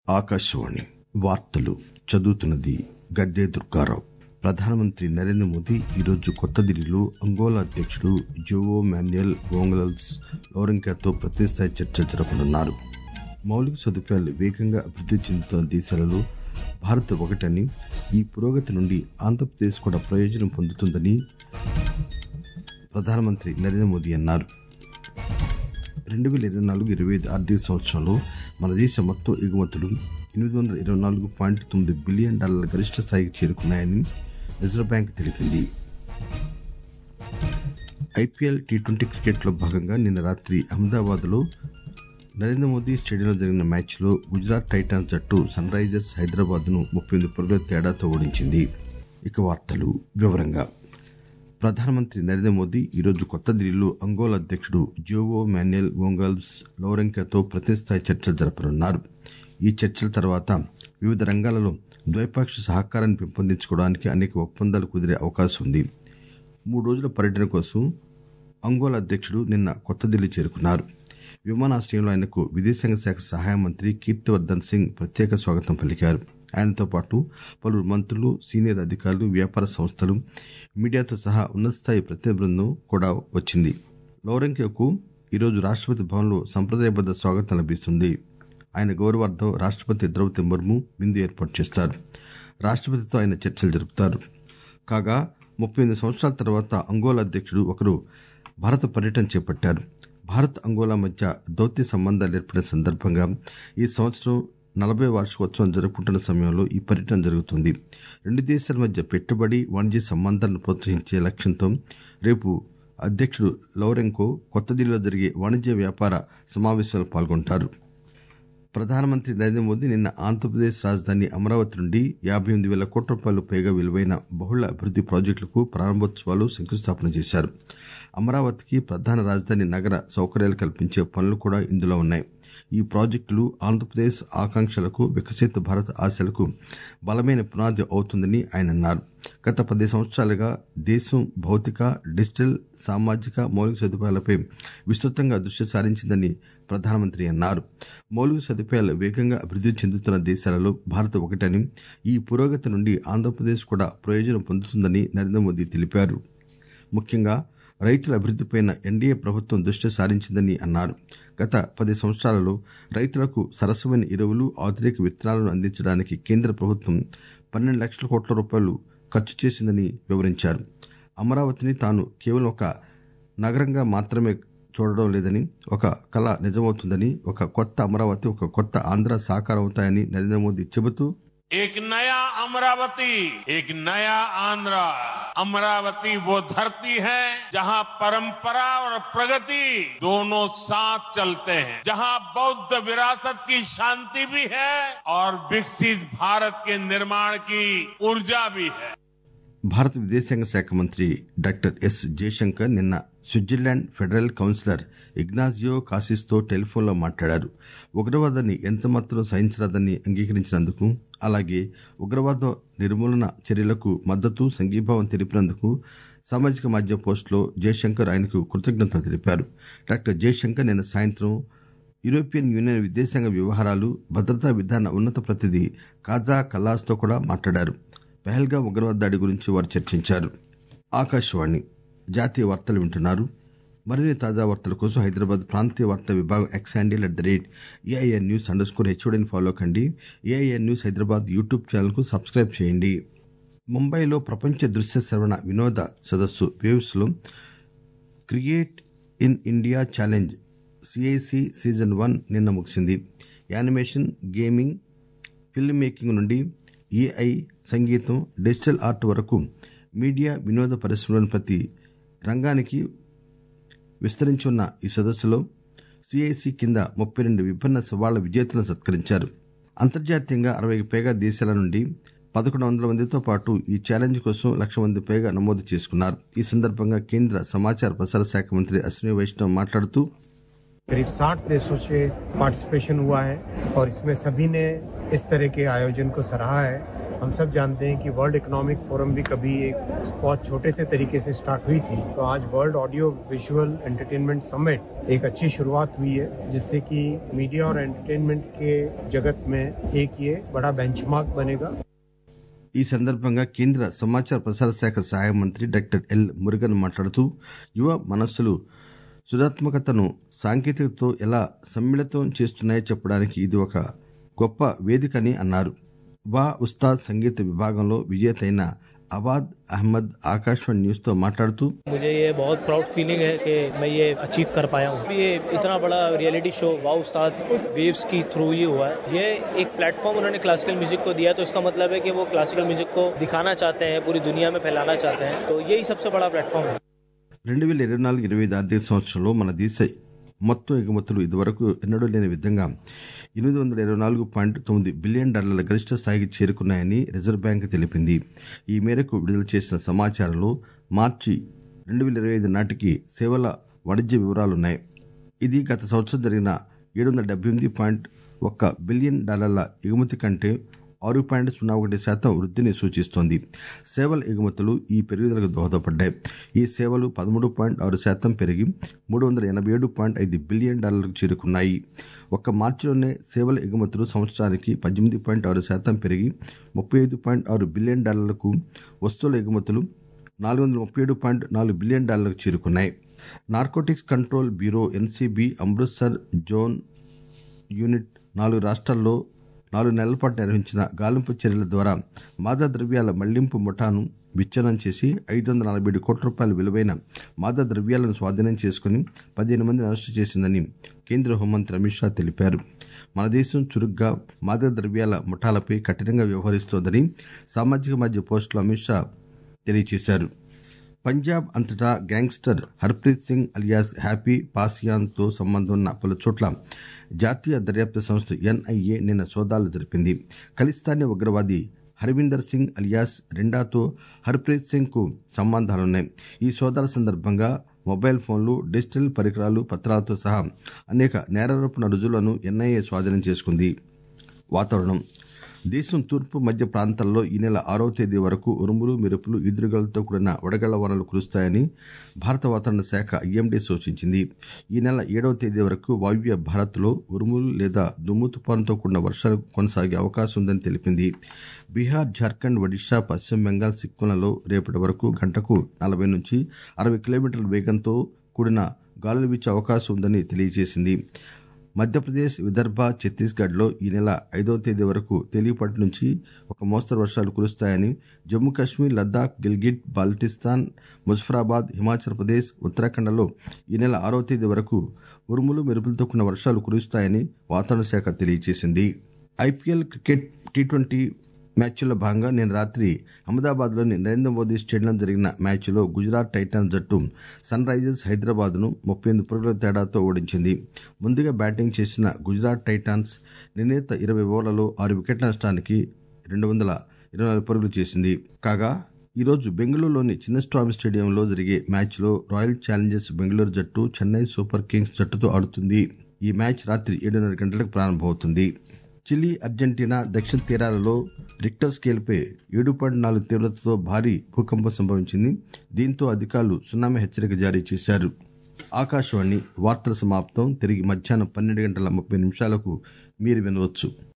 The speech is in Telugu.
ఆకాశవాణి వార్తలు చదువుతున్నది గద్దె దుర్గారావు ప్రధానమంత్రి నరేంద్ర మోదీ ఈరోజు కొత్త ఢిల్లీలో అంగోలా అధ్యక్షుడు జోవో మాన్యుయల్ గోంగలస్ లోరెంకాతో ప్రతిస్థాయి చర్చలు జరపనున్నారు మౌలిక సదుపాయాలు వేగంగా అభివృద్ధి చెందుతున్న దేశాలలో భారత్ ఒకటని ఈ పురోగతి నుండి ఆంధ్రప్రదేశ్ కూడా ప్రయోజనం పొందుతుందని ప్రధానమంత్రి నరేంద్ర మోదీ అన్నారు రెండు వేల ఇరవై నాలుగు ఇరవై ఐదు ఆర్థిక సంవత్సరంలో మన దేశ మొత్తం ఎగుమతులు ఎనిమిది వందల ఇరవై నాలుగు పాయింట్ తొమ్మిది బిలియన్ డాలర్ల గరిష్ట స్థాయికి చేరుకున్నాయని రిజర్వ్ బ్యాంక్ తెలిపింది ఐపీఎల్ టీ ట్వంటీ క్రికెట్లో భాగంగా నిన్న రాత్రి అహ్మదాబాద్లో నరేంద్ర మోదీ స్టేడియంలో జరిగిన మ్యాచ్లో గుజరాత్ టైటాన్స్ జట్టు సన్ రైజర్స్ హైదరాబాద్ను ముప్పై ఎనిమిది పరుగుల తేడాతో ఓడించింది ఇక వార్తలు వివరంగా ప్రధానమంత్రి నరేంద్ర మోదీ ఈరోజు కొత్త ఢిల్లీలో అంగోలా అధ్యక్షుడు జోవో మాన్యుయల్ గోంగల్స్ లోరెంకాతో ప్రతిస్థాయి చర్చలు జరపనున్నారు ఈ చర్చల తర్వాత వివిధ రంగాలలో ద్వైపాక్షిక సహకారాన్ని పెంపొందించుకోవడానికి అనేక ఒప్పందాలు కుదిరే అవకాశం ఉంది మూడు రోజుల పర్యటన కోసం అంగోలా అధ్యక్షుడు నిన్న కొత్త ఢిల్లీ చేరుకున్నారు విమానాశ్రయంలో ఆయనకు విదేశాంగ శాఖ సహాయ మంత్రి కీర్తివర్ధన్ సింగ్ ప్రత్యేక స్వాగతం పలికారు ఆయనతో పాటు పలువురు మంత్రులు సీనియర్ అధికారులు వ్యాపార సంస్థలు మీడియాతో సహా ఉన్నత స్థాయి ప్రతినిధి బృందం కూడా వచ్చింది లౌరెంకేకు ఈరోజు రాష్ట్రపతి భవన్లో సంప్రదాయబద్ద స్వాగతం లభిస్తుంది ఆయన గౌరవార్థం రాష్ట్రపతి ద్రౌపది ముర్ము విందు ఏర్పాటు చేస్తారు రాష్ట్రపతితో ఆయన చర్చలు జరుపుతారు కాగా ముప్పై ఎనిమిది సంవత్సరాల తర్వాత అంగోలా అధ్యక్షుడు ఒకరు భారత పర్యటన చేపట్టారు భారత్ అంగోలా మధ్య దౌత్య సంబంధాలు ఏర్పడిన సందర్భంగా ఈ సంవత్సరం నలభై వార్షికోత్సవం జరుపుకుంటున్న సమయంలో ఈ పర్యటన జరుగుతుంది రెండు దేశాల మధ్య పెట్టుబడి వాణిజ్య సంబంధాలను ప్రోత్సహించే లక్ష్యంతో రేపు అధ్యక్షుడు లౌరెంకో కొత్త ఢిల్లీలో జరిగే వాణిజ్య వ్యాపార సమావేశంలో పాల్గొంటారు ప్రధానమంత్రి నరేంద్ర మోదీ నిన్న ఆంధ్రప్రదేశ్ రాజధాని అమరావతి నుండి యాభై ఎనిమిది వేల కోట్ల రూపాయలు పైగా విలువైన బహుళ అభివృద్ది ప్రాజెక్టులకు ప్రారంభోత్సవాలు శంకుస్థాపన చేశారు అమరావతికి ప్రధాన రాజధాని నగర సౌకర్యాలు కల్పించే పనులు కూడా ఇందులో ఉన్నాయి ఈ ప్రాజెక్టులు ఆంధ్రప్రదేశ్ ఆకాంక్షలకు వికసిత భారత్ ఆశలకు బలమైన పునాది అవుతుందని ఆయన అన్నారు గత పది సంవత్సరాలుగా దేశం భౌతిక డిజిటల్ సామాజిక మౌలిక సదుపాయాలపై విస్తృతంగా దృష్టి సారించిందని ప్రధానమంత్రి అన్నారు మౌలిక సదుపాయాలు వేగంగా అభివృద్ధి చెందుతున్న దేశాలలో భారత్ ఒకటని ఈ పురోగతి నుండి ఆంధ్రప్రదేశ్ కూడా ప్రయోజనం పొందుతుందని నరేంద్ర మోదీ తెలిపారు ముఖ్యంగా రైతుల అభివృద్దిపై ఎన్డీఏ ప్రభుత్వం దృష్టి సారించిందని అన్నారు గత పది సంవత్సరాలలో రైతులకు సరసమైన ఎరువులు ఆధునిక విత్తనాలను అందించడానికి కేంద్ర ప్రభుత్వం పన్నెండు లక్షల కోట్ల రూపాయలు ఖర్చు చేసిందని వివరించారు అమరావతిని తాను కేవలం ఒక నగరంగా మాత్రమే చూడడం లేదని ఒక కళ నిజమవుతుందని ఒక కొత్త అమరావతి ఒక కొత్త ఆంధ్ర సాకారం అవుతాయని నరేంద్ర మోదీ చెబుతూ एक नया अमरावती एक नया आंध्र अमरावती वो धरती है जहां परंपरा और प्रगति दोनों साथ चलते हैं जहां बौद्ध विरासत की शांति भी है और विकसित भारत के निर्माण की ऊर्जा भी है భారత విదేశాంగ శాఖ మంత్రి డాక్టర్ ఎస్ జయశంకర్ నిన్న స్విట్జర్లాండ్ ఫెడరల్ కౌన్సిలర్ ఇగ్నాజియో కాసిస్తో టెలిఫోన్లో మాట్లాడారు ఉగ్రవాదాన్ని ఎంతమాత్రం సహించరాదని అంగీకరించినందుకు అలాగే ఉగ్రవాద నిర్మూలన చర్యలకు మద్దతు సంఘీభావం తెలిపినందుకు సామాజిక మాధ్యమ పోస్టులో జయశంకర్ ఆయనకు కృతజ్ఞతలు తెలిపారు డాక్టర్ జయశంకర్ నిన్న సాయంత్రం యూరోపియన్ యూనియన్ విదేశాంగ వ్యవహారాలు భద్రతా విధాన ఉన్నత ప్రతినిధి కాజా కల్లాస్తో కూడా మాట్లాడారు పెహల్గా ఉగ్రవాద దాడి గురించి వారు చర్చించారు ఆకాశవాణి జాతీయ వార్తలు వింటున్నారు మరిన్ని తాజా వార్తల కోసం హైదరాబాద్ ప్రాంతీయ వార్తా విభాగం X handle at the rate AIN news underscore హెచ్ఓడిని ఫాలో కండి ఏఐఎన్ న్యూస్ హైదరాబాద్ యూట్యూబ్ ఛానల్కు సబ్స్క్రైబ్ చేయండి ముంబైలో ప్రపంచ దృశ్య శ్రవణ వినోద సదస్సు వేవ్స్లో create in India challenge CIC season one నిన్న ముగిసింది యానిమేషన్ గేమింగ్ ఫిల్మ్ మేకింగ్ నుండి ఏఐ సంగీతం డిజిటల్ ఆర్ట్ వరకు మీడియా వినోద పరిశ్రమలోని ప్రతి రంగానికి విస్తరించి ఉన్న ఈ సదస్సులో సిఐసి కింద ముప్పై రెండు విభిన్న సవాళ్ల విజేతలను సత్కరించారు అంతర్జాతీయంగా అరవైకి పైగా దేశాల నుండి పదకొండు వందల మందితో పాటు ఈ ఛాలెంజ్ కోసం లక్ష మంది పైగా నమోదు చేసుకున్నారు ఈ సందర్భంగా కేంద్ర సమాచార ప్రసార శాఖ మంత్రి అశ్విని వైష్ణవ్ మాట్లాడుతూ करीब 60 देशों से पार्टिसिपेशन हुआ है और इसमें सभी ने इस तरह के आयोजन को सराहा है हम सब जानते हैं कि वर्ल्ड इकोनॉमिक फोरम भी कभी एक बहुत छोटे से तरीके से स्टार्ट हुई थी तो आज world audio visual entertainment summit एक अच्छी शुरुआत हुई है जिससे कि मीडिया और एंटरटेनमेंट के जगत में एक ये बड़ा बेंचमार्क बनेगा ఈ సందర్భంగా కేంద్ర సమాచార ప్రసార శాఖ సహాయ మంత్రి డాక్టర్ ఎల్ మురుగన్ మాట్లాడుతూ యువ మనస్సులు సృజాత్మకతను సాంకేతికతతో ఎలా సమ్మిళితం చేస్తున్నాయో చెప్పడానికి ఇది ఒక గొప్ప వేదికని అన్నారు వా ఉస్తాద్ సంగీత విభాగంలో విజేత అయిన అవాద్ అహ్మద్ ఆకాశవాణి న్యూస్ తో మాట్లాడుతూ मुझे ये बहुत प्राउड फीलिंग है कि मैं ये अचीव कर पाया हूँ ये इतना बड़ा रियलिटी शो वाह उस्ताद वेव्स की थ्रू ही हुआ है ये एक प्लेटफॉर्म उन्होंने क्लासिकल म्यूजिक को दिया तो इसका मतलब है कि वो क्लासिकल म्यूजिक को दिखाना चाहते हैं पूरी दुनिया में फैलाना चाहते हैं तो यही सबसे बड़ा प्लेटफॉर्म है రెండు వేల ఇరవై నాలుగు ఇరవై ఐదు ఆర్థిక సంవత్సరంలో మన దేశ మొత్తం ఎగుమతులు ఇదివరకు ఎన్నడూ లేని విధంగా ఎనిమిది వందల ఇరవై నాలుగు పాయింట్ తొమ్మిది బిలియన్ డాలర్ల గరిష్ట స్థాయికి చేరుకున్నాయని రిజర్వ్ బ్యాంక్ తెలిపింది ఈ మేరకు విడుదల చేసిన సమాచారంలో మార్చి రెండు వేల ఇరవై ఐదు నాటికి సేవల వాణిజ్య వివరాలున్నాయి ఇది గత సంవత్సరం జరిగిన ఏడు వందల డెబ్బై ఎనిమిది పాయింట్ ఒక్క బిలియన్ డాలర్ల ఎగుమతి కంటే ఆరు పాయింట్ సున్నా ఒకటి శాతం వృద్ధిని సూచిస్తోంది సేవల ఎగుమతులు ఈ పెరుగుదలకు దోహదపడ్డాయి ఈ సేవలు పదమూడు పాయింట్ ఆరు శాతం పెరిగి మూడు వందల ఎనభై ఏడు పాయింట్ ఐదు బిలియన్ డాలర్లకు చేరుకున్నాయి ఒక్క మార్చిలోనే సేవల ఎగుమతులు సంవత్సరానికి పద్దెనిమిది పాయింట్ ఆరు శాతం పెరిగి ముప్పై ఐదు పాయింట్ ఆరు బిలియన్ డాలర్లకు వస్తువుల ఎగుమతులు నాలుగు వందల ముప్పై ఏడు పాయింట్ నాలుగు బిలియన్ డాలర్లకు చేరుకున్నాయి narcotics control bureau NCB Amritsar zone unit నాలుగు రాష్ట్రాల్లో నాలుగు నెలల పాటు నిర్వహించిన గాలింపు చర్యల ద్వారా మాదా ద్రవ్యాల మళ్లింపు ముఠాను విచ్ఛిన్నం చేసి ఐదు వందల నలభై ఏడు కోట్ల రూపాయల విలువైన మాదా ద్రవ్యాలను స్వాధీనం చేసుకుని పదిహేను మందిని అరెస్టు చేసిందని కేంద్ర హోంమంత్రి అమిత్ షా తెలిపారు మన దేశం చురుగ్గా మాదక ద్రవ్యాల ముఠాలపై కఠినంగా వ్యవహరిస్తోందని సామాజిక మాధ్యమ పోస్టులో అమిత్ షా తెలియజేశారు పంజాబ్ అంతటా gangster Harpreet Singh alias Happy పాసియాన్తో సంబంధం ఉన్న పలు చోట్ల జాతీయ దర్యాప్తు సంస్థ ఎన్ఐఏ నిన్న సోదాలు జరిపింది ఖలిస్తానీ ఉగ్రవాది హర్విందర్ సింగ్ అలియాస్ రెండాతో హర్ప్రీత్ సింగ్ కు సంబంధాలున్నాయి ఈ సోదాల సందర్భంగా మొబైల్ ఫోన్లు డిజిటల్ పరికరాలు పత్రాలతో సహా అనేక నేరారోపణ రుజువులను ఎన్ఐఏ స్వాధీనం చేసుకుంది వాతావరణం దేశం తూర్పు మధ్య ప్రాంతాల్లో ఈ నెల ఆరవ తేదీ వరకు ఉరుములు మెరుపులు ఈదురుగాలతో కూడిన వడగళ్ల వానలు కురుస్తాయని భారత వాతావరణ శాఖ ఐఎండీ సూచించింది ఈ నెల ఏడవ తేదీ వరకు వాయువ్య భారత్లో ఉరుములు లేదా దుమ్ము తుపానుతో కూడిన వర్షాలు కొనసాగే అవకాశం ఉందని తెలిపింది బీహార్ జార్ఖండ్ ఒడిషా పశ్చిమ బెంగాల్ సిక్కింలలో రేపటి వరకు గంటకు నలభై నుంచి అరవై కిలోమీటర్ల వేగంతో కూడిన గాలులు వీచే అవకాశం ఉందని తెలియజేసింది మధ్యప్రదేశ్ విదర్భ ఛత్తీస్గఢ్లో ఈ నెల ఐదవ తేదీ వరకు తేలికపాటి నుంచి ఒక మోస్తరు వర్షాలు కురుస్తాయని జమ్మూ కాశ్మీర్ లద్దాఖ్ గిల్గిట్ బాల్టిస్తాన్ ముజఫరాబాద్ హిమాచల్ ప్రదేశ్ ఉత్తరాఖండ్లో ఈ నెల ఆరవ తేదీ వరకు ఉరుములు మెరుపులతో కూడిన వర్షాలు కురుస్తాయని వాతావరణ శాఖ తెలియజేసింది ఐపీఎల్ క్రికెట్ టీ ట్వంటీ మ్యాచ్లో భాగంగా నిన్న రాత్రి అహ్మదాబాద్లోని నరేంద్ర మోదీ స్టేడియంలో జరిగిన మ్యాచ్లో గుజరాత్ టైటాన్స్ జట్టు సన్ రైజర్స్ హైదరాబాద్ను ముప్పై ఎనిమిది పరుగుల తేడాతో ఓడించింది ముందుగా బ్యాటింగ్ చేసిన గుజరాత్ టైటాన్స్ నిర్ణీత ఇరవై ఓవర్లలో ఆరు వికెట్ల నష్టానికి రెండు వందల ఇరవై నాలుగు పరుగులు చేసింది కాగా ఈరోజు బెంగళూరులోని చిన్నస్వామి స్టేడియంలో జరిగే మ్యాచ్లో రాయల్ ఛాలెంజర్స్ బెంగళూరు జట్టు చెన్నై సూపర్ కింగ్స్ జట్టుతో ఆడుతుంది ఈ మ్యాచ్ రాత్రి ఏడున్నర గంటలకు ప్రారంభమవుతుంది చిలీ అర్జెంటీనా దక్షిణ తీరాలలో రిక్టర్ స్కేల్పై ఏడు పాయింట్ నాలుగు తీవ్రతతో భారీ భూకంపం సంభవించింది దీంతో అధికారులు సునామీ హెచ్చరిక జారీ చేశారు ఆకాశవాణి వార్తల సమాప్తం తిరిగి మధ్యాహ్నం పన్నెండు గంటల ముప్పై నిమిషాలకు మీరు వినవచ్చు